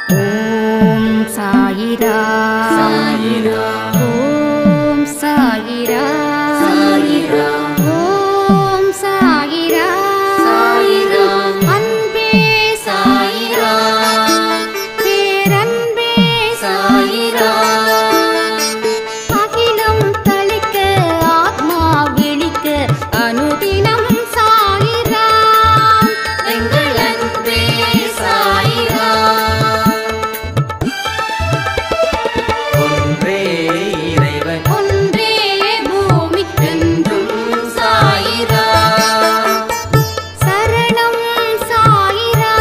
ஓம் சாயிரா சாயிரா ஓம் சாயிரா சாயிரா ஓம் சாயிரா சாயிரா அன்பே சாயிரா பேரன்பே சாயிரா அகிலம் தளிக்க ஆத்மா விழிக்க அனுதினம் சாயிரா எங்கள் அன்பே சாயிரா ஒன்றே இறைவன் ஒன்றே பூமிக்கென்றும் என்றும் சாயிரா சரணம் சாயிரா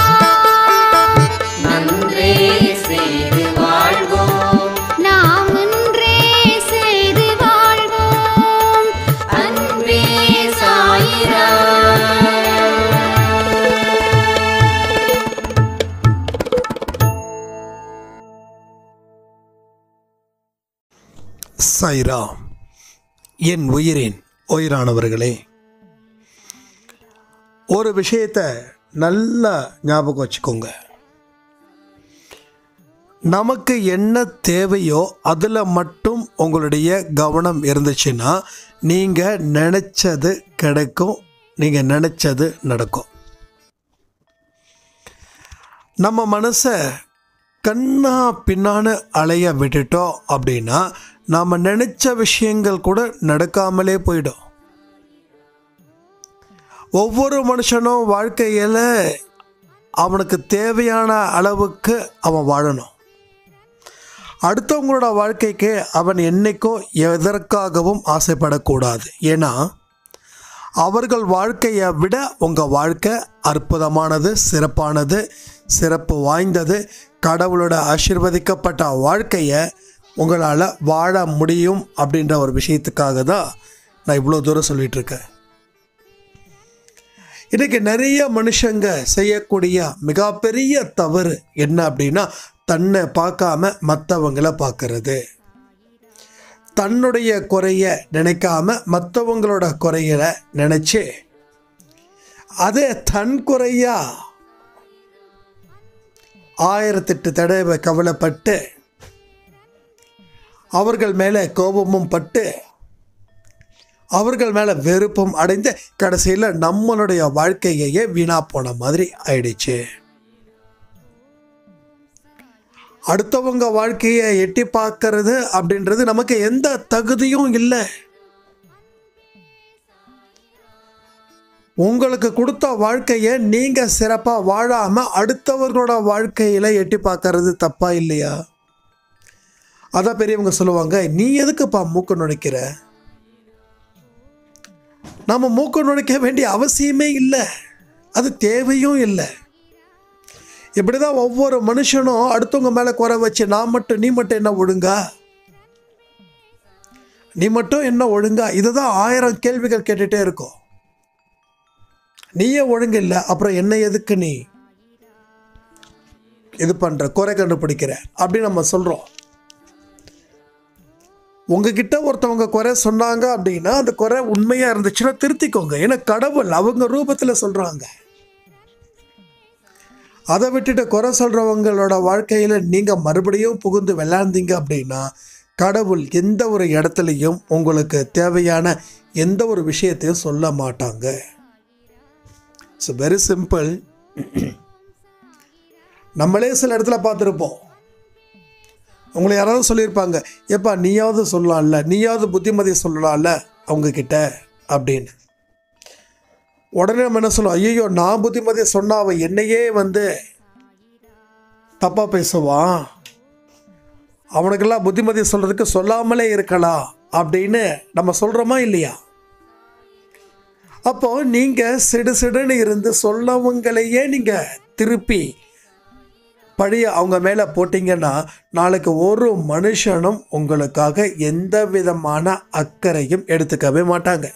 நன்றே செய்து வாழ்வோம் நாம் ஒன்றே செய்து வாழ்வோம் அன்பே சாயிரா சைரா என் உயிரின் உயிரானவர்களே ஒரு விஷயத்தை நல்லா ஞாபகம் வச்சுக்கோங்க நமக்கு என்ன தேவையோ அதில் மட்டும் உங்களுடைய கவனம் இருந்துச்சுன்னா நீங்கள் நினச்சது கிடைக்கும் நீங்கள் நினச்சது நடக்கும் நம்ம மனசை கண்ணா பின்னான்னு அலைய விட்டுட்டோம் அப்படின்னா நாம் நினச்ச விஷயங்கள் கூட நடக்காமலே போயிடும் ஒவ்வொரு மனுஷனும் வாழ்க்கையில் அவனுக்கு தேவையான அளவுக்கு அவன் வாழணும் அடுத்தவங்களோட வாழ்க்கைக்கு அவன் என்னைக்கும் எதற்காகவும் ஆசைப்படக்கூடாது ஏன்னா அவர்கள் வாழ்க்கையை விட உங்கள் வாழ்க்கை அற்புதமானது சிறப்பானது சிறப்பு வாய்ந்தது கடவுளோட ஆசீர்வதிக்கப்பட்ட வாழ்க்கையை உங்களால் வாழ முடியும் அப்படின்ற ஒரு விஷயத்துக்காக தான் நான் இவ்வளோ தூரம் சொல்லிட்டு இருக்கேன் இன்றைக்கி நிறைய மனுஷங்க செய்யக்கூடிய மிகப்பெரிய தவறு என்ன அப்படின்னா தன்னை பார்க்காம மற்றவங்களை பார்க்கறது தன்னுடைய குறைய நினைக்காம மற்றவங்களோட குறைகளை நினச்சி அதே தன் குறையா ஆயிரத்தெட்டு தடவை கவலைப்பட்டு அவர்கள் மேலே கோபமும் பட்டு அவர்கள் மேலே வெறுப்பும் அடைந்து கடைசியில் நம்மளுடைய வாழ்க்கையையே வீணா போன மாதிரி ஆயிடுச்சு அடுத்தவங்க வாழ்க்கையை எட்டி பார்க்கறது அப்படின்றது நமக்கு எந்த தகுதியும் இல்லை உங்களுக்கு கொடுத்த வாழ்க்கையை நீங்கள் சிறப்பாக வாழாமல் அடுத்தவர்களோட வாழ்க்கையில் எட்டி பார்க்கறது தப்பா இல்லையா அதான் பெரியவங்க சொல்லுவாங்க நீ எதுக்குப்பா மூக்கு நுழைக்கிற நம்ம மூக்கு நுழைக்க வேண்டிய அவசியமே இல்லை அது தேவையும் இல்லை இப்படி தான் ஒவ்வொரு மனுஷனும் அடுத்தவங்க மேலே குறை வச்சு நான் மட்டும் நீ மட்டும் என்ன ஒழுங்கா நீ மட்டும் என்ன ஒழுங்கா இதுதான் ஆயிரம் கேள்விகள் கேட்டுகிட்டே இருக்கும் நீயே ஒழுங்கு இல்லை அப்புறம் என்ன எதுக்கு நீ இது பண்ணுற குறை கண்டுபிடிக்கிற அப்படின்னு நம்ம சொல்கிறோம் உங்ககிட்ட ஒருத்தவங்க குறை சொன்னாங்க அப்படின்னா அந்த குறை உண்மையாக இருந்துச்சுன்னா திருத்திக்கோங்க ஏன்னா கடவுள் அவங்க ரூபத்தில் சொல்கிறாங்க அதை விட்டுட்டு குறை சொல்கிறவங்களோட வாழ்க்கையில் நீங்கள் மறுபடியும் புகுந்து விளையாண்டீங்க அப்படின்னா கடவுள் எந்த ஒரு இடத்துலையும் உங்களுக்கு தேவையான எந்த ஒரு விஷயத்தையும் சொல்ல மாட்டாங்க இட்ஸ் வெரி சிம்பிள் நம்மளே சில இடத்துல பார்த்துருப்போம் உங்களை யாராவது சொல்லியிருப்பாங்க ஏப்பா நீயாவது சொல்லலாம்ல நீயாவது புத்திமதி சொல்லலாம்ல அவங்கக்கிட்ட அப்படின்னு உடனே நம்ம என்ன சொல்லுவோம் ஐயோ நான் புத்திமதி சொன்னா அவன் என்னையே வந்து தப்பாக பேசுவான் அவனுக்கெல்லாம் புத்திமதி சொல்கிறதுக்கு சொல்லாமலே இருக்கலாம் அப்படின்னு நம்ம சொல்கிறோமா இல்லையா அப்போ நீங்கள் சிடு சிடுன்னு இருந்து சொல்லவங்களையே நீங்கள் திருப்பி பழிய அவங்க மேலே போட்டிங்கன்னா நாளைக்கு ஒரு மனுஷனும் உங்களுக்காக எந்த விதமான அக்கறையும் எடுத்துக்கவே மாட்டாங்க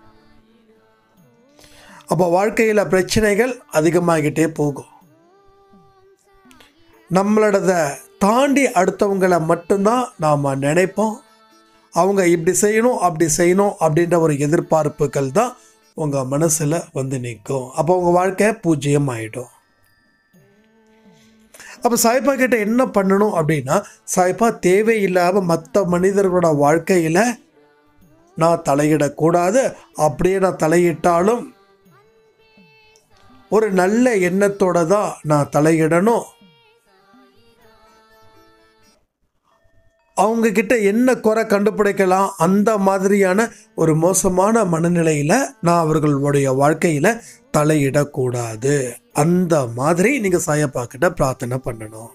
அப்போ வாழ்க்கையில் பிரச்சனைகள் அதிகமாகிட்டே போகும் நம்மளோட தாண்டி அடுத்தவங்களை மட்டும்தான் நாம் நினைப்போம் அவங்க இப்படி செய்யணும் அப்படி செய்யணும் அப்படின்ற ஒரு எதிர்பார்ப்புகள் தான் உங்கள் மனசில் வந்து நிற்கும் அப்போ உங்கள் வாழ்க்கை பூஜ்ஜியம் ஆகிடும் அப்போ சாய்பா கிட்ட என்ன பண்ணணும் அப்படின்னா சாய்பா தேவையில்லாமல் மற்ற மனிதர்களோட வாழ்க்கையில் நான் தலையிடக்கூடாது அப்படியே நான் தலையிட்டாலும் ஒரு நல்ல எண்ணத்தோட தான் நான் தலையிடணும் அவங்க கிட்ட என்ன குறை கண்டுபிடிக்கலாம் அந்த மாதிரியான ஒரு மோசமான மனநிலையில் நான் அவர்களுடைய வாழ்க்கையில் தலையிடக்கூடாது அந்த மாதிரி நீங்கள் சாயப்பா கிட்ட பிரார்த்தனை பண்ணணும்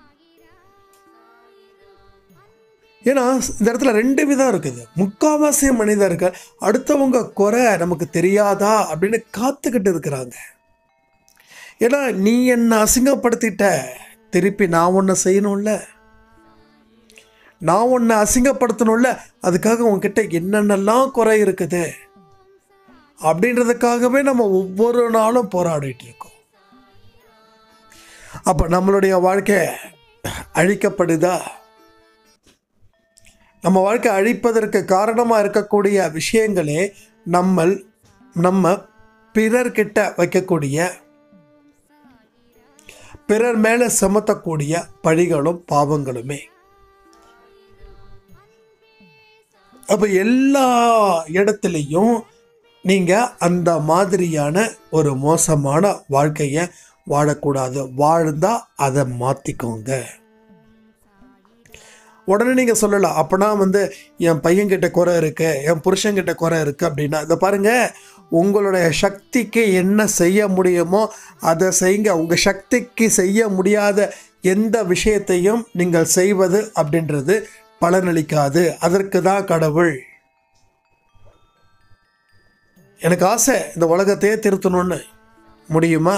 ஏன்னா இந்த இடத்துல ரெண்டு விதம் இருக்குது முக்காவாசி மனிதர்கள் அடுத்தவங்க குறை நமக்கு தெரியாதா அப்படின்னு காத்துக்கிட்டு இருக்கிறாங்க ஏன்னா நீ என்னை அசிங்கப்படுத்திட்ட திருப்பி நான் ஒன்று செய்யணும்ல நான் உன்னை அசிங்கப்படுத்தணும்ல அதுக்காக உன்கிட்ட என்னென்னலாம் குறை இருக்குது அப்படின்றதுக்காகவே நம்ம ஒவ்வொரு நாளும் போராடிட்டு இருக்கோம் அப்போ நம்மளுடைய வாழ்க்கை அழிக்கப்படுதா நம்ம வாழ்க்கை அழிப்பதற்கு காரணமாக இருக்கக்கூடிய விஷயங்களே நம்ம நம்ம பிறர்கிட்ட வைக்கக்கூடிய பிறர் மேலே சுமத்தக்கூடிய பழிகளும் பாவங்களுமே அப்போ எல்லா இடத்துலையும் நீங்கள் அந்த மாதிரியான ஒரு மோசமான வாழ்க்கையை வாழக்கூடாது வாழ்ந்தால் அதை மாற்றிக்கோங்க உடனே நீங்கள் சொல்லலாம் அப்போனா வந்து என் பையன்கிட்ட குறை இருக்கு என் புருஷன்கிட்ட குறை இருக்கு அப்படின்னா இதை பாருங்க உங்களுடைய சக்திக்கு என்ன செய்ய முடியுமோ அதை செய்யுங்க உங்கள் சக்திக்கு செய்ய முடியாத எந்த விஷயத்தையும் நீங்கள் செய்வது அப்படின்றது பலனளிக்காது அதற்கு தான் கடவுள் எனக்கு ஆசை இந்த உலகத்தையே திருத்தணும்னு முடியுமா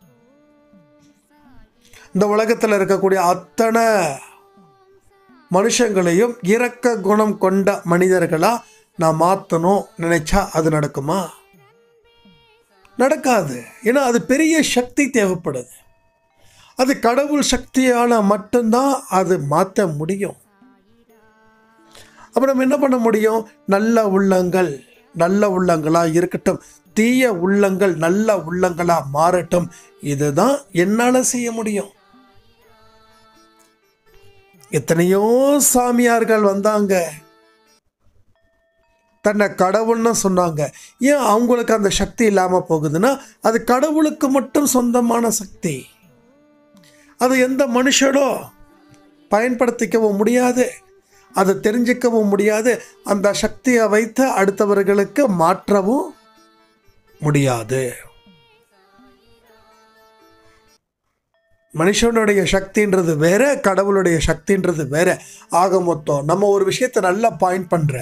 இந்த உலகத்தில் இருக்கக்கூடிய அத்தனை மனுஷங்களையும் இரக்க குணம் கொண்ட மனிதர்களாக நான் மாற்றணும் நினைச்சா அது நடக்குமா நடக்காது ஏன்னா அது பெரிய சக்தி தேவைப்படுது அது கடவுள் சக்தியால் மட்டும்தான் அது மாற்ற முடியும் அப்போ நம்ம என்ன பண்ண முடியும் நல்ல உள்ளங்கள் நல்ல உள்ளங்களாக இருக்கட்டும் தீய உள்ளங்கள் நல்ல உள்ளங்களாக மாறட்டும் இதுதான் என்னால் செய்ய முடியும் எத்தனையோ சாமியார்கள் வந்தாங்க தன்னை கடவுள்னு சொன்னாங்க ஏன் அவங்களுக்கு அந்த சக்தி இல்லாமல் போகுதுன்னா அது கடவுளுக்கு மட்டும் சொந்தமான சக்தி அது எந்த மனுஷனோ பயன்படுத்திக்கவும் முடியாது அதை தெரிஞ்சிக்கவும் முடியாது அந்த சக்தியை வைத்து அடுத்தவர்களுக்கு மாற்றவும் முடியாது மனுஷனுடைய சக்தின்றது வேற கடவுளுடைய சக்தின்றது வேற ஆக மொத்தம் நம்ம ஒரு விஷயத்தை நல்லா பாயிண்ட் பண்ற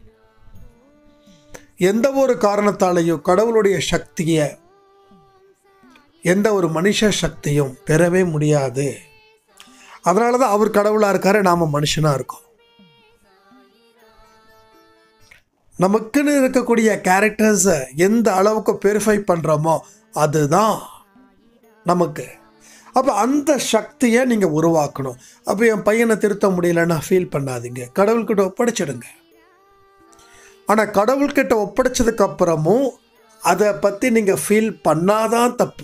எந்த ஒரு காரணத்தாலேயும் கடவுளுடைய சக்தியை எந்த ஒரு மனுஷ சக்தியும் பெறவே முடியாது அதனால தான் அவர் கடவுளாக இருக்காரு நாம் மனுஷனாக இருக்கோம் நமக்குன்னு இருக்கக்கூடிய கேரக்டர்ஸை எந்த அளவுக்கு பெரிஃபை பண்ணுறோமோ அதுதான் நமக்கு அப்போ அந்த சக்தியை நீங்கள் உருவாக்கணும் அப்போ என் பையனை திருத்த முடியலன்னா ஃபீல் பண்ணாதீங்க கடவுள்கிட்ட ஒப்படைச்சிடுங்க ஆனால் கடவுள்கிட்ட ஒப்படைச்சதுக்கு அப்புறமும் அதை பற்றி நீங்கள் ஃபீல் பண்ணாதான் தப்பு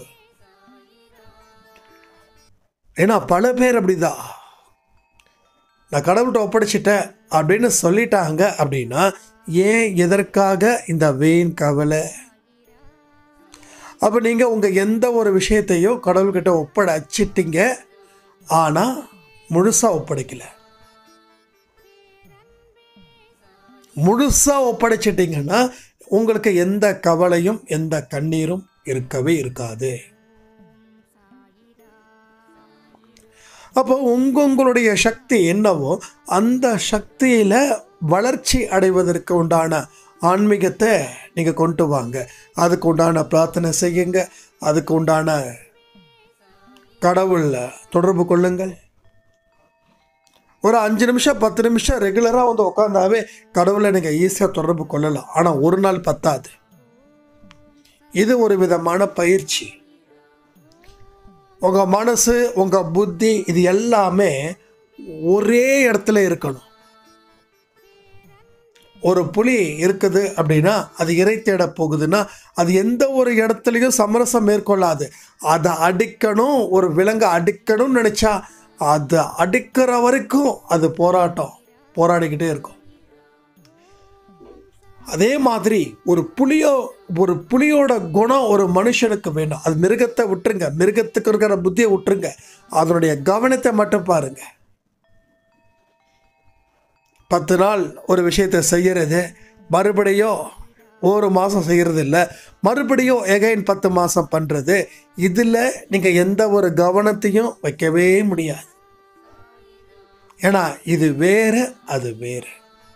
ஏன்னா பல பேர் அப்படிதான் நான் கடவுள்கிட்ட ஒப்படைச்சிட்டேன் அப்படின்னு சொல்லிட்டாங்க அப்படின்னா ஏன் எதற்காக இந்த வீண் கவலை அப்போ நீங்கள் உங்கள் எந்த ஒரு விஷயத்தையும் கடவுள்கிட்ட ஒப்படைச்சிட்டீங்க ஆனால் முழுசாக ஒப்படைக்கல முழுசாக ஒப்படைச்சிட்டிங்கன்னா உங்களுக்கு எந்த கவலையும் எந்த கண்ணீரும் இருக்கவே இருக்காது அப்போ உங்க உங்களுடைய சக்தி என்னவோ அந்த சக்தியில் வளர்ச்சி அடைவதற்கு உண்டான ஆன்மீகத்தை நீங்கள் கொண்டு வாங்க அதுக்கு உண்டான பிரார்த்தனை செய்யுங்க அதுக்கு உண்டான கடவுளில் தொடர்பு கொள்ளுங்கள் ஒரு அஞ்சு நிமிஷம் பத்து நிமிஷம் ரெகுலராக வந்து உட்காந்தாவே கடவுளை நீங்கள் ஈஸியாக தொடர்பு கொள்ளலாம் ஆனால் ஒரு நாள் பத்தாது இது ஒரு விதமான பயிற்சி உங்கள் மனசு உங்கள் புத்தி இது எல்லாமே ஒரே இடத்துல இருக்கணும் ஒரு புலி இருக்குது அப்படின்னா அது இறை தேட போகுதுன்னா அது எந்த ஒரு இடத்துலையும் சமரசம் மேற்கொள்ளாது அதை அடிக்கணும் ஒரு விலங்கை அடிக்கணும்னு நினச்சா அதை அடிக்கிற வரைக்கும் அது போராட்டம் போராடிக்கிட்டே இருக்கும் அதே மாதிரி ஒரு புலியோ ஒரு புலியோட குணம் ஒரு மனுஷனுக்கு வேணும் அது மிருகத்தை விட்டுருங்க மிருகத்துக்கு இருக்கிற புத்தியை விட்டுருங்க அதனுடைய கவனத்தை மட்டும் பாருங்க பத்து நாள் ஒரு விஷயத்தை செய்யறது மறுபடியும் ஒரு மாதம் செய்கிறது இல்லை மறுபடியும் எகைன் பத்து மாதம் பண்ணுறது இதில் நீங்கள் எந்த ஒரு கவனத்தையும் வைக்கவே முடியாது ஏன்னா இது வேறு அது வேறு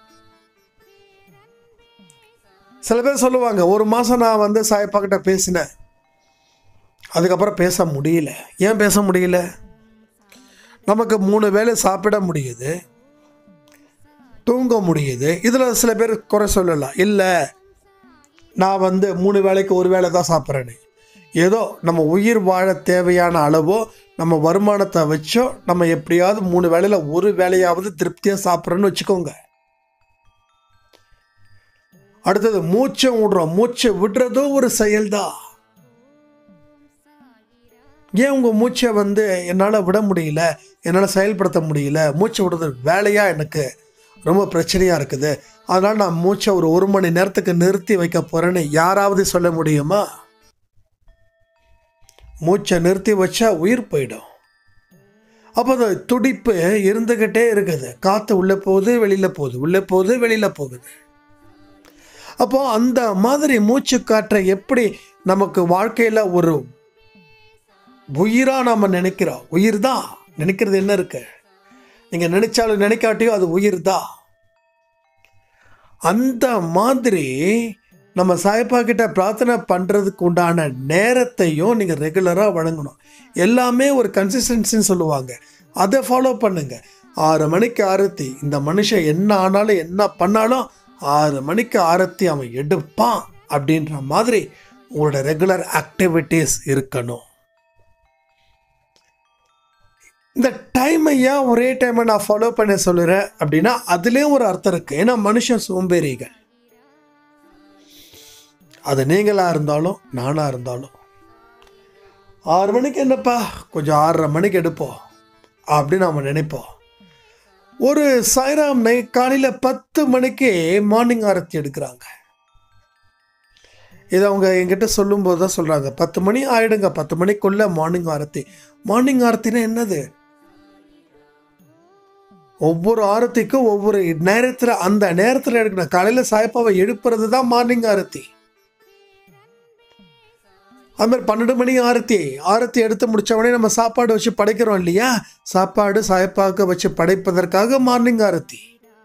சில பேர் சொல்லுவாங்க ஒரு மாதம் நான் வந்து சாயப்பாக்கிட்ட பேசினேன் அதுக்கப்புறம் பேச முடியல ஏன் பேச முடியல நமக்கு மூணு வேளை சாப்பிட முடியுது தூங்க முடியுது இதில் சில பேர் குறை சொல்லலாம் இல்லை நான் வந்து மூணு வேளைக்கு ஒரு வேளை தான் சாப்பிட்றேன்னு ஏதோ நம்ம உயிர் வாழ தேவையான அளவோ நம்ம வருமானத்தை வச்சோ நம்ம எப்படியாவது மூணு வேளையில் ஒரு வேலையாவது திருப்தியாக சாப்பிட்றோன்னு வச்சுக்கோங்க அடுத்தது மூச்சை விடுறோம் மூச்சை விடுறதும் ஒரு செயல்தான் ஏன் உங்கள் மூச்சை வந்து என்னால் விட முடியல என்னால் செயல்படுத்த முடியல மூச்சை விடுறது வேலையாக எனக்கு ரொம்ப பிரச்சனையாக இருக்குது அதனால் நான் மூச்சை ஒரு ஒரு மணி நேரத்துக்கு நிறுத்தி வைக்க போகிறேன்னு யாராவது சொல்ல முடியுமா மூச்சை நிறுத்தி வச்சா உயிர் போயிடும் அப்போ அந்த துடிப்பு இருந்துக்கிட்டே இருக்குது காற்று உள்ளே போகுது வெளியில் போகுது உள்ளே போகுது வெளியில் போகுது அப்போ அந்த மாதிரி மூச்சு காற்றை எப்படி நமக்கு வாழ்க்கையில் ஒரு உயிராக நம்ம நினைக்கிறோம் உயிர் தான் நினைக்கிறது என்ன இருக்கு நீங்கள் நினைச்சாலும் நினைக்காட்டியும் அது உயிர் தான் அந்த மாதிரி நம்ம சாயப்பா கிட்ட பிரார்த்தனை பண்ணுறதுக்கு உண்டான நேரத்தையும் நீங்கள் ரெகுலராக வழங்கணும் எல்லாமே ஒரு கன்சிஸ்டன்சின்னு சொல்லுவாங்க அதை ஃபாலோ பண்ணுங்க ஆறு மணிக்கு ஆரத்தி இந்த மனுஷன் என்ன ஆனாலும் என்ன பண்ணாலும் ஆறு மணிக்கு ஆரத்தி அவன் எடுப்பான் அப்படின்ற மாதிரி உங்களோட ரெகுலர் ஆக்டிவிட்டீஸ் இருக்கணும் இந்த டைமை ஏன் ஒரே டைமை நான் ஃபாலோ பண்ண சொல்லுறேன் அப்படின்னா அதுலேயும் ஒரு அர்த்தம் இருக்குது ஏன்னா மனுஷன் சோம்பேறிகள் அது நீங்களாக இருந்தாலும் நானாக இருந்தாலும் ஆறு மணிக்கு என்னப்பா கொஞ்சம் ஆறரை மணிக்கு எடுப்போம் அப்படின்னு நம்ம நினைப்போம் ஒரு சாய்ராம் நை காலையில் பத்து மணிக்கு மார்னிங் ஆரத்தி எடுக்கிறாங்க இதை அவங்க என்கிட்ட சொல்லும்போது தான் சொல்கிறாங்க பத்து மணி ஆயிடுங்க பத்து மணிக்குள்ளே மார்னிங் ஆரத்தி மார்னிங் ஆரத்தினா என்னது ஒவ்வொரு ஆரத்திக்கும் ஒவ்வொரு நேரத்தில் அந்த நேரத்தில் எடுக்கணும் காலையில் சாயப்பாவை எழுப்புறது தான் மார்னிங் ஆரத்தி அது மாதிரி பன்னெண்டு மணி ஆரத்தி ஆரத்தி எடுத்து முடிச்ச உடனே நம்ம சாப்பாடு வச்சு படைக்கிறோம் இல்லையா சாப்பாடு சாயப்பாக்க வச்சு படைப்பதற்காக மார்னிங் ஆரத்தி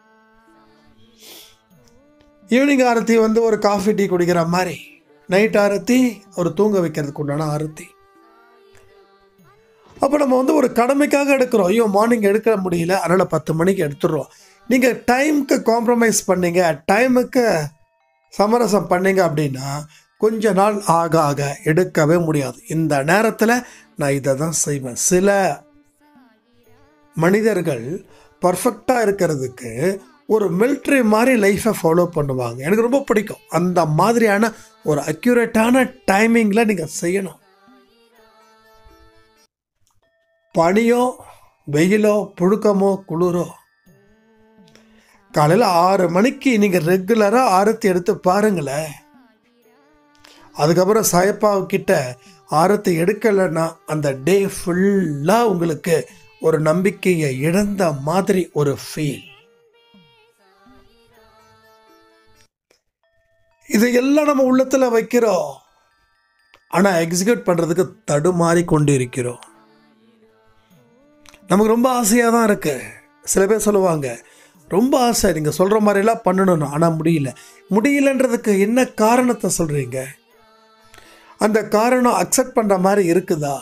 ஈவினிங் ஆரத்தி வந்து ஒரு காஃபி டீ குடிக்கிற மாதிரி நைட் ஆரத்தி ஒரு தூங்க வைக்கிறதுக்கு உண்டான ஆரத்தி அப்போ நம்ம வந்து ஒரு கடமைக்காக எடுக்கிறோம் ஐயோ மார்னிங் எடுக்க முடியல அதனால் பத்து மணிக்கு எடுத்துடுறோம் நீங்கள் டைமுக்கு காம்ப்ரமைஸ் பண்ணீங்க டைமுக்கு சமரசம் பண்ணீங்க அப்படின்னா கொஞ்ச நாள் ஆக ஆக எடுக்கவே முடியாது இந்த நேரத்தில் நான் இதை தான் செய்வேன் சில மனிதர்கள் பர்ஃபெக்டாக இருக்கிறதுக்கு ஒரு மிலிட்ரி மாதிரி லைஃப்பை ஃபாலோ பண்ணுவாங்க எனக்கு ரொம்ப பிடிக்கும் அந்த மாதிரியான ஒரு அக்யூரேட்டான டைமிங்கில் நீங்கள் செய்யணும் பனியோ வெயிலோ புழுக்கமோ குளிரோ காலையில் ஆறு மணிக்கு நீங்கள் ரெகுலராக ஆரத்தி எடுத்து பாருங்களேன் அதுக்கப்புறம் சாயப்பாவு கிட்ட ஆரத்தி எடுக்கலைன்னா அந்த டே ஃபுல்லாக உங்களுக்கு ஒரு நம்பிக்கையை இழந்த மாதிரி ஒரு ஃபீல் இதையெல்லாம் நம்ம உள்ளத்தில் வைக்கிறோம் ஆனால் எக்ஸிக்யூட் பண்ணுறதுக்கு தடுமாறி கொண்டு இருக்கிறோம் நமக்கு ரொம்ப ஆசையாக தான் இருக்கு சில பேர் சொல்லுவாங்க ரொம்ப ஆசை நீங்கள் சொல்கிற மாதிரிலாம் பண்ணணும் ஆனால் முடியல முடியலன்றதுக்கு என்ன காரணத்தை சொல்கிறீங்க அந்த காரணம் அக்செப்ட் பண்ணுற மாதிரி இருக்குதா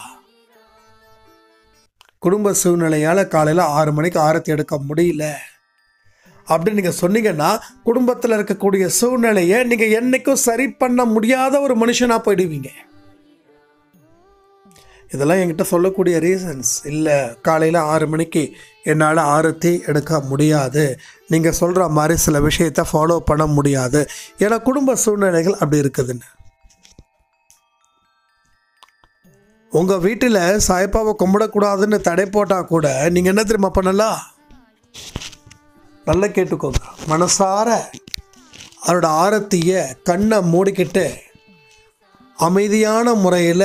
குடும்ப சூழ்நிலையால் காலையில் ஆறு மணிக்கு ஆரத்தி எடுக்க முடியல அப்படின்னு நீங்கள் சொன்னீங்கன்னா குடும்பத்தில் இருக்கக்கூடிய சூழ்நிலையை நீங்கள் என்னைக்கும் சரி பண்ண முடியாத ஒரு மனுஷனாக போயிடுவீங்க இதெல்லாம் என்கிட்ட சொல்லக்கூடிய ரீசன்ஸ் இல்லை காலையில் ஆறு மணிக்கு என்னால் ஆரத்தி எடுக்க முடியாது நீங்கள் சொல்கிற மாதிரி சில விஷயத்தை ஃபாலோ பண்ண முடியாது ஏன்னா குடும்ப சூழ்நிலைகள் அப்படி இருக்குதுன்னு உங்கள் வீட்டில் சாய்ப்பாவை கும்பிடக்கூடாதுன்னு தடை போட்டால் கூட நீங்கள் என்ன தெரியுமா பண்ணலாம் நல்லா கேட்டுக்கோங்க மனசார அவரோட ஆரத்தியை கண்ணை மூடிக்கிட்டு அமைதியான முறையில்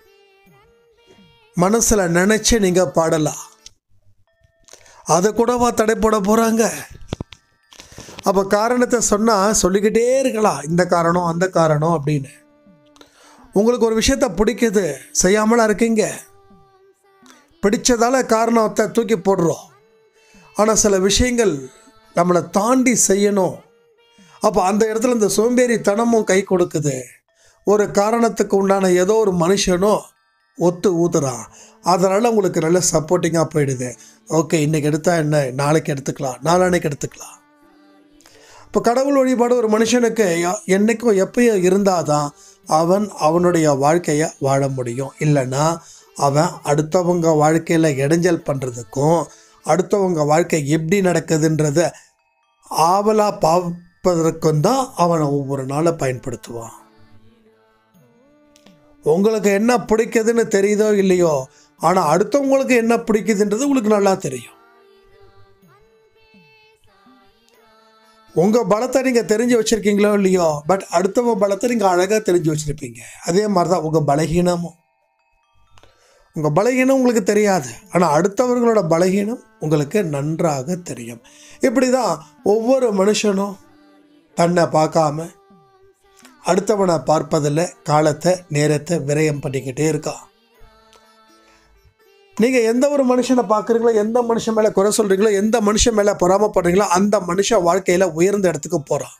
மனசில் நினச்சி நீங்கள் பாடலாம் அதை கூடவா தடை போட போகிறாங்க அப்போ காரணத்தை சொன்னால் சொல்லிக்கிட்டே இருக்கலாம் இந்த காரணம் அந்த காரணம் அப்படின்னு உங்களுக்கு ஒரு விஷயத்த பிடிக்குது செய்யாமலா இருக்கீங்க பிடிச்சதால காரணத்தை தூக்கி போடுறோம் ஆனால் சில விஷயங்கள் நம்மளை தாண்டி செய்யணும் அப்போ அந்த இடத்துல இந்த சோம்பேறித்தனமும் கை கொடுக்குது ஒரு காரணத்துக்கு உண்டான ஏதோ ஒரு மனுஷனோ ஒத்து ஊத்துறான் அதனால் உங்களுக்கு நல்ல சப்போர்ட்டிங்காக போயிடுது ஓகே இன்றைக்கி எடுத்தா என்ன நாளைக்கு எடுத்துக்கலாம் நாளானைக்கு எடுத்துக்கலாம் இப்போ கடவுள் வழிபாடு ஒரு மனுஷனுக்கு ய- என்னைக்கும் எப்பயும் இருந்தாதான் அவன் அவனுடைய வாழ்க்கையை வாழ முடியும் இல்லைன்னா அவன் அடுத்தவங்க வாழ்க்கையில் இடைஞ்சல் பண்ணுறதுக்கும் அடுத்தவங்க வாழ்க்கை எப்படி நடக்குதுன்றத ஆவலாக பார்ப்பதற்கும் தான் அவனை ஒவ்வொரு நாளை பயன்படுத்துவான் உங்களுக்கு என்ன பிடிக்குதுன்னு தெரியுதோ இல்லையோ ஆனால் அடுத்தவங்களுக்கு என்ன பிடிக்குதுன்றது உங்களுக்கு நல்லா தெரியும் உங்கள் பலத்தை நீங்கள் தெரிஞ்சு வச்சுருக்கீங்களோ இல்லையோ பட் அடுத்தவங்க பலத்தை நீங்கள் அழகாக தெரிஞ்சு வச்சுருப்பீங்க அதே மாதிரி தான் உங்கள் பலகீனமும் உங்கள் பலகீனம் உங்களுக்கு தெரியாது ஆனால் அடுத்தவர்களோட பலகீனம் உங்களுக்கு நன்றாக தெரியும் இப்படி தான் ஒவ்வொரு மனுஷனும் தன்னை பார்க்காம அடுத்தவனை பார்ப்பதில் காலத்தை நேரத்தை விரயம் பண்ணிக்கிட்டே இருக்கான் நீங்கள் எந்த ஒரு மனுஷனை பார்க்குறீங்களோ எந்த மனுஷன் மேலே குறை சொல்கிறீங்களோ எந்த மனுஷன் மேலே பொறாமப்படுறீங்களோ அந்த மனுஷன் வாழ்க்கையில் உயர்ந்த இடத்துக்கு போகிறான்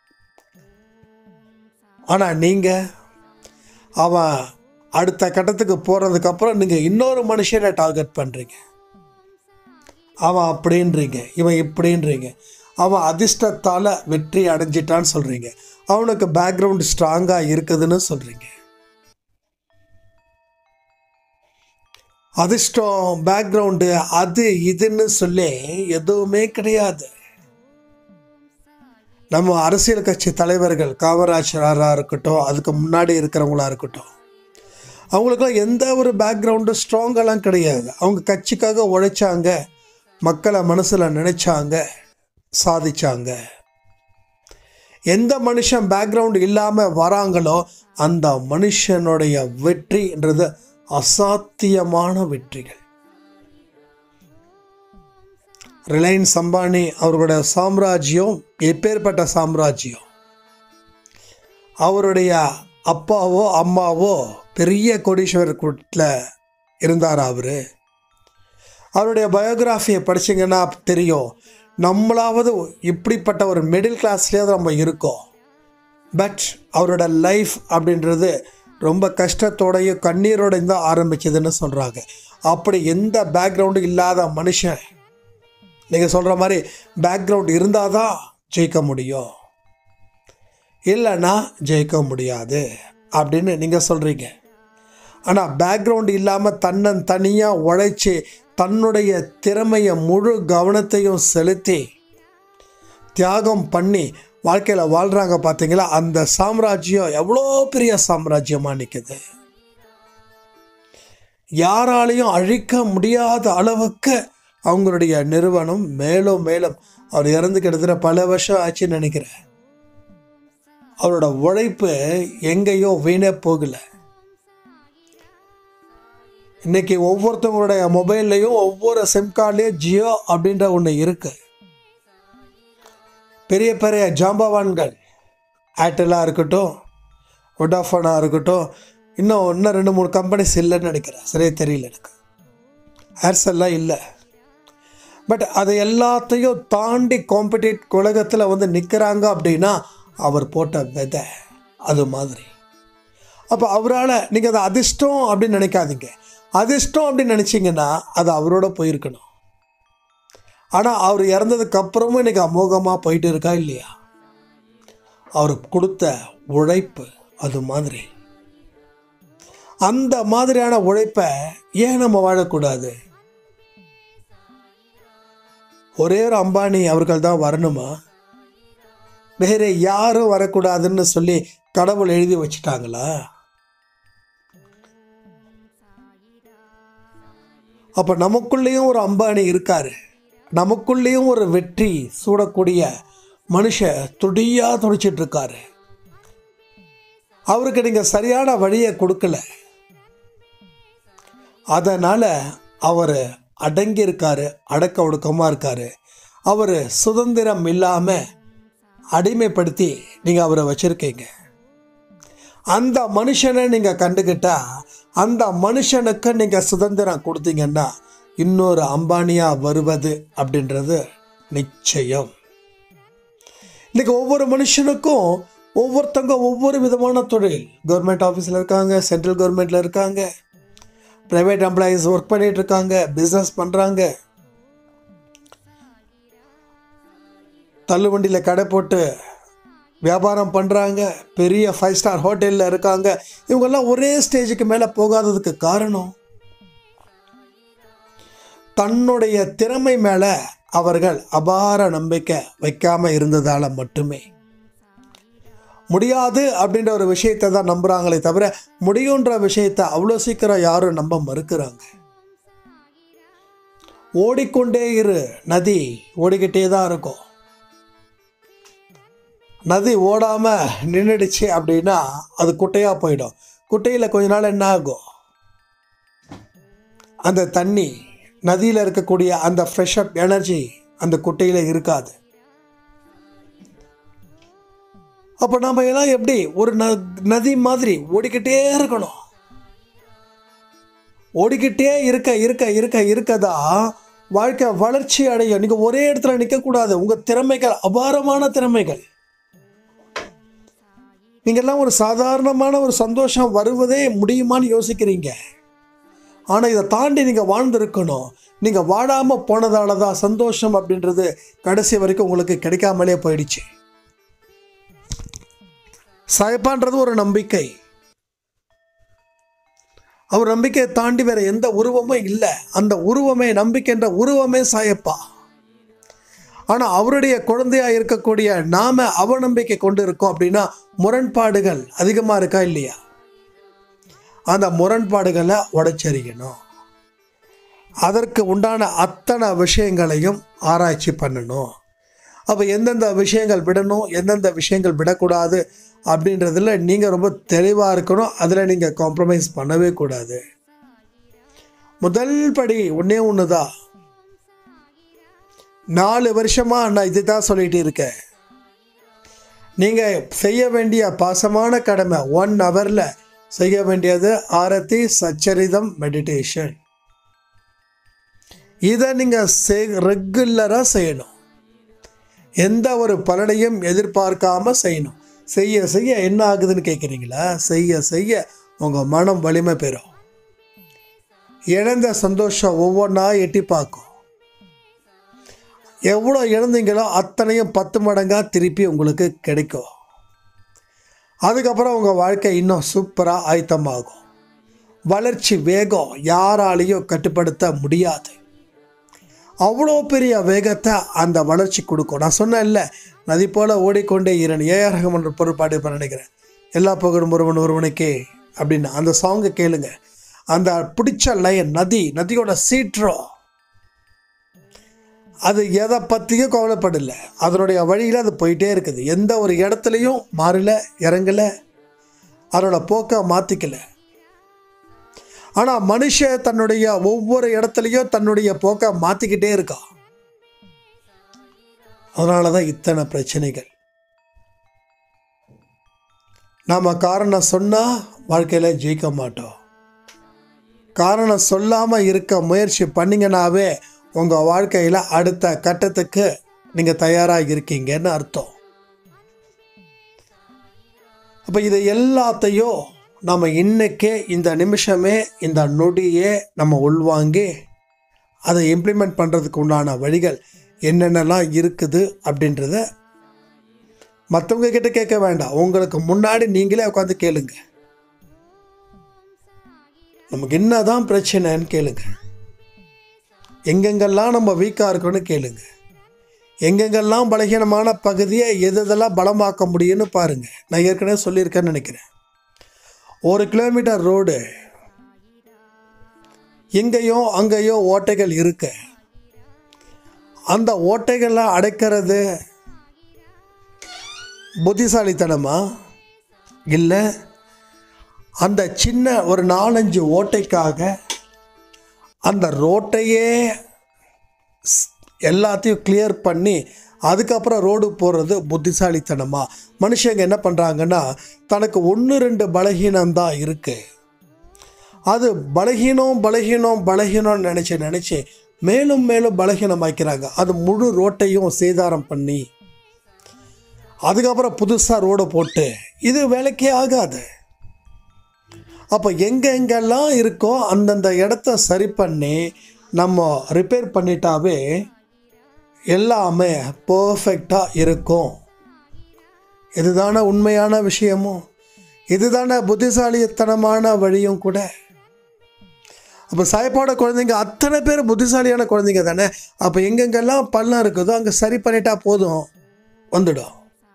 ஆனால் நீங்கள் அவன் அடுத்த கட்டத்துக்கு போகிறதுக்கப்புறம் நீங்கள் இன்னொரு மனுஷனை டார்கெட் பண்ணுறீங்க அவன் அப்படின்றீங்க இவன் இப்படின்றீங்க அவன் அதிர்ஷ்டத்தால் வெற்றி அடைஞ்சிட்டான்னு சொல்கிறீங்க அவனுக்கு பேக்ரவுண்ட் ஸ்ட்ராங்காக இருக்குதுன்னு சொல்கிறீங்க அதிர்ஷ்டம் பேக்ரவுண்டு அது இதுன்னு சொல்லி எதுவுமே கிடையாது நம்ம அரசியல் கட்சி தலைவர்கள் காமராஜராக இருக்கட்டும் அதுக்கு முன்னாடி இருக்கிறவங்களா இருக்கட்டும் அவங்களுக்குலாம் எந்த ஒரு பேக்ரவுண்டும் ஸ்ட்ராங்கெல்லாம் கிடையாது அவங்க கட்சிக்காக உழைச்சாங்க மக்களை மனசில் நினைச்சாங்க சாதிச்சாங்க எந்த மனுஷன் பேக்ரவுண்ட் இல்லாமல் வராங்களோ அந்த மனுஷனுடைய வெற்றின்றது அசாத்தியமான வெற்றிகள் ரிலையன்ஸ் அம்பானி அவர்களுடைய சாம்ராஜ்யம் எப்பேற்பட்ட சாம்ராஜ்யம் அவருடைய அப்பாவோ அம்மாவோ பெரிய கோடீஸ்வரர் வீட்டில் இருந்தார் அவர் அவருடைய பயோகிராஃபியை படிச்சீங்கன்னா தெரியும் நம்மளாவது இப்படிப்பட்ட ஒரு மிடில் கிளாஸ்லேயாவது நம்ம இருக்கோம் பட் அவரோட லைஃப் அப்படின்றது ரொம்ப கஷ்டத்தோடையும் கண்ணீரோடையும் தான் ஆரம்பிச்சதுன்னு சொல்கிறாங்க அப்படி எந்த பேக்ரவுண்டும் இல்லாத மனுஷன் நீங்கள் சொல்கிற மாதிரி பேக்ரவுண்ட் இருந்தால் தான் ஜெயிக்க முடியும் இல்லைன்னா ஜெயிக்க முடியாது அப்படின்னு நீங்கள் சொல்கிறீங்க ஆனால் பேக்ரவுண்ட் இல்லாமல் தன்னன் தனியாக உழைச்சி தன்னுடைய திறமையை முழு கவனத்தையும் செலுத்தி தியாகம் பண்ணி வாழ்க்கையில் வாழ்கிறாங்க பார்த்தீங்களா அந்த சாம்ராஜ்யம் எவ்வளோ பெரிய சாம்ராஜ்யமாக நிற்குது யாராலையும் அழிக்க முடியாத அளவுக்கு அவங்களுடைய நிறுவனம் மேலும் மேலும் அவர் இறந்து கிட்டத்தட்ட பல வருஷம் ஆச்சுன்னு நினைக்கிறேன் அவரோட உழைப்பு எங்கேயோ வீணே போகலை இன்னைக்கு ஒவ்வொருத்தவங்களுடைய மொபைல்லையும் ஒவ்வொரு சிம் கார்ட்லேயும் ஜியோ அப்படின்ற ஒன்று இருக்கு பெரிய பெரிய ஜாம்பவான்கள் ஏர்டெல்லாக இருக்கட்டும் வோடாஃபோனாக இருக்கட்டும் இன்னும் இன்னும் ரெண்டு மூணு கம்பெனிஸ் இல்லைன்னு நினைக்கிறேன் சரியே தெரியல எனக்கு ஏர்செல்லாம் இல்லை பட் அதை எல்லாத்தையும் தாண்டி காம்படிட் உலகத்தில் வந்து நிற்கிறாங்க அப்படின்னா அவர் போட்ட விதை அது மாதிரி அப்போ அவரால் நீங்கள் அதை அதிர்ஷ்டம் அப்படின்னு நினைக்காதீங்க அதிர்ஷ்டம் அப்படின்னு நினச்சிங்கன்னா அது அவரோட போயிருக்கணும் ஆனால் அவர் இறந்ததுக்கு அப்புறமும் இன்னைக்கு அமோகமாக போயிட்டு இருக்கா இல்லையா அவர் கொடுத்த உழைப்பு அது மாதிரி அந்த மாதிரியான உழைப்பை ஏன் நம்ம வாழக்கூடாது ஒரே ஒரு அம்பானி அவர்கள் தான் வரணுமா வேற யாரும் வரக்கூடாதுன்னு சொல்லி கடவுள் எழுதி வச்சுட்டாங்களா அப்போ நமக்குள்ளேயும் ஒரு அம்பானி இருக்கார் நமக்குள்ளேயும் ஒரு வெற்றி சூடக்கூடிய மனுஷன் துடியாக துடிச்சிட்டு இருக்காரு அவருக்கு நீங்கள் சரியான வழியை கொடுக்கல அதனால் அவர் அடங்கி இருக்காரு அடக்க ஒடுக்கமாக இருக்காரு அவர் சுதந்திரம் இல்லாமல் அடிமைப்படுத்தி நீங்கள் அவரை வச்சுருக்கீங்க அந்த மனுஷனை நீங்கள் கண்டுக்கிட்டா அந்த மனுஷனுக்கு நீங்கள் சுதந்திரம் கொடுத்தீங்கன்னா இன்னொரு அம்பானியாக வருவது அப்படின்றது நிச்சயம் இன்னைக்கு ஒவ்வொரு மனுஷனுக்கும் ஒவ்வொருத்தங்க ஒவ்வொரு விதமான தொழில் கவர்மெண்ட் ஆஃபீஸில் இருக்காங்க சென்ட்ரல் கவர்மெண்ட்டில் இருக்காங்க ப்ரைவேட் எம்ப்ளாயீஸ் ஒர்க் பண்ணிட்டு இருக்காங்க பிஸ்னஸ் பண்ணுறாங்க தள்ளுவண்டியில் கடை போட்டு வியாபாரம் பண்ணுறாங்க பெரிய ஃபைவ் ஸ்டார் ஹோட்டலில் இருக்காங்க இவங்கெல்லாம் ஒரே ஸ்டேஜுக்கு மேலே போகாததுக்கு காரணம் தன்னுடைய திறமை மேலே அவர்கள் அபார நம்பிக்கை வைக்காமல் இருந்ததால் மட்டுமே முடியாது அப்படின்ற ஒரு விஷயத்தை தான் நம்புகிறாங்களே தவிர முடியுன்ற விஷயத்தை அவ்வளோ சீக்கிரம் யாரும் நம்ப மறுக்கிறாங்க ஓடிக்கொண்டே இரு நதி ஓடிக்கிட்டே தான் இருக்கும் நதி ஓடாமல் நின்றுடுச்சு அப்படின்னா அது குட்டையாக போயிடும் குட்டையில் கொஞ்ச நாள் என்ன ஆகும் அந்த தண்ணி நதியில் இருக்கக்கூடிய அந்த ஃப்ரெஷ் அப் எனர்ஜி அந்த குட்டையில் இருக்காது அப்போ நம்ம எல்லாம் எப்படி ஒரு ந நதி மாதிரி ஓடிக்கிட்டே இருக்கணும் ஓடிக்கிட்டே இருக்க இருக்க இருக்க இருக்கதா வாழ்க்கை வளர்ச்சி அடையும் நீங்கள் ஒரே இடத்துல நிற்கக்கூடாது உங்கள் திறமைகள் அபாரமான திறமைகள் நீங்கள்லாம் ஒரு சாதாரணமான ஒரு சந்தோஷம் வருவதே முடியுமான்னு யோசிக்கிறீங்க ஆனால் இதை தாண்டி நீங்கள் வாழ்ந்திருக்கணும் நீங்கள் வாழாமல் போனதால தான் சந்தோஷம் அப்படின்றது கடைசி வரைக்கும் உங்களுக்கு கிடைக்காமலே போயிடுச்சு சாயப்பான்றது ஒரு நம்பிக்கை அவர் நம்பிக்கையை தாண்டி வேற எந்த உருவமும் இல்லை அந்த உருவமே நம்பிக்கைன்ற உருவமே சாயப்பா ஆனால் அவருடைய குழந்தையா இருக்கக்கூடிய நாம அவநம்பிக்கை கொண்டு இருக்கோம் அப்படின்னா முரண்பாடுகள் அதிகமாக இருக்கா இல்லையா அந்த முரண்பாடுகளை உடைச்சறியணும் அதற்கு உண்டான அத்தனை விஷயங்களையும் ஆராய்ச்சி பண்ணணும் அப்போ எந்தெந்த விஷயங்கள் விடணும் எந்தெந்த விஷயங்கள் விடக்கூடாது அப்படின்றதுல நீங்கள் ரொம்ப தெளிவாக இருக்கணும் அதில் நீங்கள் காம்ப்ரமைஸ் பண்ணவே கூடாது முதல் படி ஒன்றே ஒன்று தான் நாலு வருஷமாக நான் இதை தான் சொல்லிட்டு இருக்கேன் நீங்கள் செய்ய வேண்டிய பாசமான கடமை ஒன் ஹவரில் செய்ய வேண்டியது ஆரத்தி சச்சரிதம் மெடிடேஷன் இதை நீங்கள் செய் ரெகுலராக செய்யணும் எந்த ஒரு பலனையும் எதிர்பார்க்காம செய்யணும் செய்ய செய்ய என்ன ஆகுதுன்னு கேட்குறீங்களா செய்ய செய்ய உங்கள் மனம் வலிமை பெறும் இழந்த சந்தோஷம் ஒவ்வொன்றா எட்டி பார்க்கும் எவ்வளோ இழந்தீங்களோ அத்தனையும் பத்து மடங்காக திருப்பி உங்களுக்கு கிடைக்கும் அதுக்கப்புறம் உங்கள் வாழ்க்கை இன்னும் சூப்பராக ஆயத்தமாகும் வளர்ச்சி வேகம் யாராலையும் கட்டுப்படுத்த முடியாது அவ்வளோ பெரிய வேகத்தை அந்த வளர்ச்சி கொடுக்கும் நான் சொன்னேன்ல நதி போல ஓடிக்கொண்டே இரண்டு ஏஆர் ரஹ்மான் ஒரு பொருட்பாடு இப்போ நினைக்கிறேன் எல்லா புகழும் ஒருவன் ஒருவனுக்கே அப்படின்னு அந்த சாங்கை கேளுங்க அந்த பிடிச்ச லைன் நதி நதியோட சீற்றம் அது எதை பற்றியும் கவலைப்படல அதனுடைய வழியில் அது போயிட்டே இருக்குது எந்த ஒரு இடத்துலையும் மாறல இறங்கல அதனோட போக்கை மாற்றிக்கல ஆனால் மனுஷன் தன்னுடைய ஒவ்வொரு இடத்துலையும் தன்னுடைய போக்கை மாற்றிக்கிட்டே இருக்கான் அதனால தான் இத்தனை பிரச்சனைகள் நாம் காரணம் சொன்னால் வாழ்க்கையில் ஜெயிக்க மாட்டோம் காரணம் சொல்லாமல் இருக்க முயற்சி பண்ணிங்கனாவே உங்கள் வாழ்க்கையில் அடுத்த கட்டத்துக்கு நீங்கள் தயாராக இருக்கீங்கன்னு அர்த்தம் அப்போ இதை எல்லாத்தையும் நம்ம இன்னைக்கே இந்த நிமிஷமே இந்த நொடியே நம்ம உள்வாங்கி அதை இம்ப்ளிமெண்ட் பண்ணுறதுக்கு உண்டான வழிகள் என்னென்னலாம் இருக்குது அப்படின்றத மற்றவங்க கிட்ட கேட்க வேண்டாம் உங்களுக்கு முன்னாடி நீங்களே உட்காந்து கேளுங்க நமக்கு என்னதான் பிரச்சனைன்னு கேளுங்க எங்கெங்கெல்லாம் நம்ம வீக்காக இருக்கோன்னு கேளுங்க எங்கெங்கெல்லாம் பலகீனமான பகுதியை எது எதெல்லாம் பலமாக்க முடியும்னு பாருங்க நான் ஏற்கனவே சொல்லியிருக்கேன்னு நினைக்கிறேன் ஒரு கிலோமீட்டர் ரோடு எங்கேயோ அங்கேயோ ஓட்டைகள் இருக்கு அந்த ஓட்டைகளை அடைக்கிறது புத்திசாலித்தனமா இல்லை அந்த சின்ன ஒரு நாலஞ்சு ஓட்டைக்காக அந்த ரோட்டையே ஸ்- எல்லாத்தையும் கிளியர் பண்ணி அதுக்கப்புறம் ரோடு போடுறது புத்திசாலித்தனமா மனுஷங்க என்ன பண்ணுறாங்கன்னா தனக்கு ஒன்று ரெண்டு பலகீனம்தான் இருக்குது அது பலகீனம் பலகீனம் பலகீனம்னு நினச்சி நினச்சி மேலும் மேலும் பலகீனமாக்கிறாங்க அது முழு ரோட்டையும் சேதாரம் பண்ணி அதுக்கப்புறம் புதுசாக ரோடை போட்டு இது வேலைக்கே ஆகாது அப்போ எங்கே எங்கெல்லாம் இருக்கோ அந்தந்த இடத்த சரி பண்ணி நம்ம ரிப்பேர் பண்ணிட்டாவே எல்லாமே பர்ஃபெக்டாக இருக்கும் இதுதானே உண்மையான விஷயமும் இதுதானே புத்திசாலித்தனமான வழியும் கூட அப்போ சாயப்பாட குழந்தைங்க அத்தனை பேர் புத்திசாலியான குழந்தைங்க தானே அப்போ எங்கெங்கெல்லாம் பள்ளம் இருக்குதோ அங்கே சரி பண்ணிட்டா போதும் வந்துடும்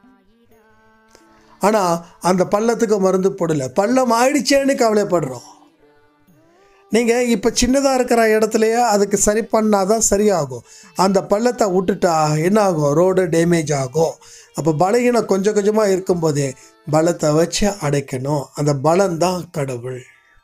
ஆனால் அந்த பள்ளத்துக்கு மருந்து போடல பள்ளம் ஆயிடுச்சேன்னு கவலைப்படுறோம் நீங்கள் இப்போ சின்னதாக இருக்கிற இடத்துலையே அதுக்கு சரி பண்ணாதான் சரியாகும் அந்த பள்ளத்தை விட்டுட்டா என்ன ஆகும் ரோடு டேமேஜ் ஆகும் அப்போ பலகீனம் கொஞ்சம் கொஞ்சமாக இருக்கும்போதே பலத்தை வச்சு அடைக்கணும் அந்த பலம்தான் கடவுள்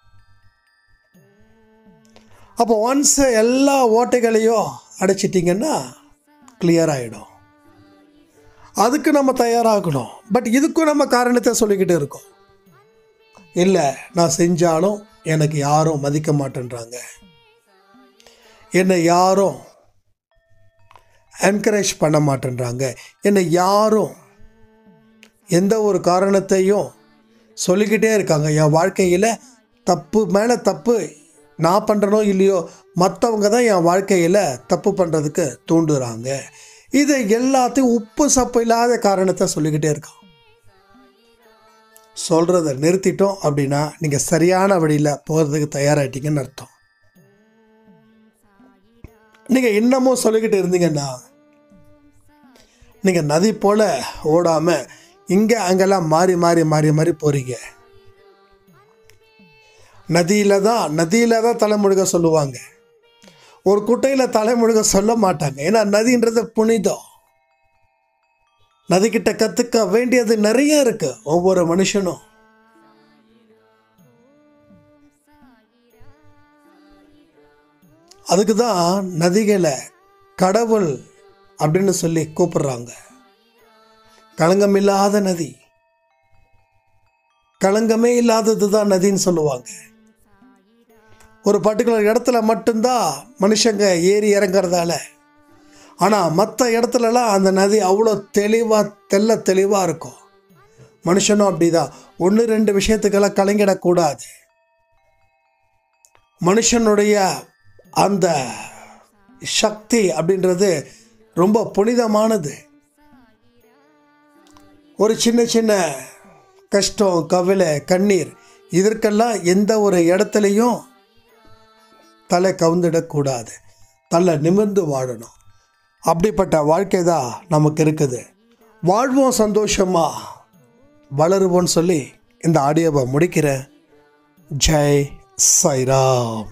அப்போ ஒன்ஸ் எல்லா ஓட்டைகளையும் அடைச்சிட்டிங்கன்னா கிளியர் ஆகிடும் அதுக்கு நம்ம தயாராகணும் பட் இதுக்கும் நம்ம காரணத்தை சொல்லிக்கிட்டு இருக்கோம் இல்லை நான் செஞ்சாலும் எனக்கு யாரும் மதிக்க மாட்டேன்றாங்க என்னை யாரும் என்கரேஜ் பண்ண மாட்டேன்றாங்க என்னை யாரும் எந்த ஒரு காரணத்தையும் சொல்லிக்கிட்டே இருக்காங்க என் வாழ்க்கையில் தப்பு மேலே தப்பு நான் பண்ணுறனோ இல்லையோ மற்றவங்க தான் என் வாழ்க்கையில் தப்பு பண்ணுறதுக்கு தூண்டுறாங்க இது எல்லாத்தையும் உப்பு சப்பு இல்லாத காரணத்தை சொல்லிக்கிட்டே இருக்கான் சொல்கிறத நிறுத்திட்டோம் அப்படின்னா நீங்கள் சரியான வழியில் போகிறதுக்கு தயாராகிட்டீங்கன்னு அர்த்தம் நீங்கள் இன்னமும் சொல்லிக்கிட்டு இருந்தீங்கன்னா நீங்கள் நதி போல் ஓடாமல் இங்கே அங்கெல்லாம் மாறி மாறி மாறி மாறி போகிறீங்க நதியில் தான் நதியில் தான் தலைமுழுக சொல்லுவாங்க ஒரு குட்டையில் தலைமுழுக சொல்ல மாட்டாங்க ஏன்னா நதின்றது புனிதம் நதிக்கிட்ட கற்றுக்க வேண்டியது நிறைய இருக்கு ஒவ்வொரு மனுஷனும் அதுக்கு தான் நதிகளை கடவுள் அப்படின்னு சொல்லி கூப்பிடுறாங்க களங்கமில்லாத நதி களங்கமே இல்லாதது தான் நதின்னு சொல்லுவாங்க ஒரு பர்டிகுலர் இடத்துல மட்டும்தான் மனுஷங்க ஏறி இறங்குறதால ஆனால் மற்ற இடத்துலலாம் அந்த நதி அவ்வளோ தெளிவாக தெல்ல தெளிவாக இருக்கும் மனுஷனும் அப்படிதான் ஒன்று ரெண்டு விஷயத்துக்கெல்லாம் கலங்கிடக்கூடாது மனுஷனுடைய அந்த சக்தி அப்படின்றது ரொம்ப புனிதமானது ஒரு சின்ன சின்ன கஷ்டம் கவலை கண்ணீர் இதற்கெல்லாம் எந்த ஒரு இடத்துலையும் தலை கவுந்திடக்கூடாது தலை நிமிர்ந்து வாழணும் அப்படிப்பட்ட வாழ்க்கை தான் நமக்கு இருக்குது வாழ்வோம் சந்தோஷமா வளருவோன்னு சொல்லி இந்த ஆடியோவை முடிக்கிறேன் ஜெய் சாய்ராம்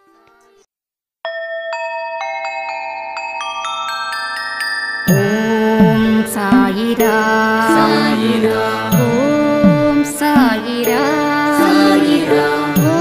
ஓம் சாயிரா சாயிரா ஓம் சாயிரா சாயிரா ஓம்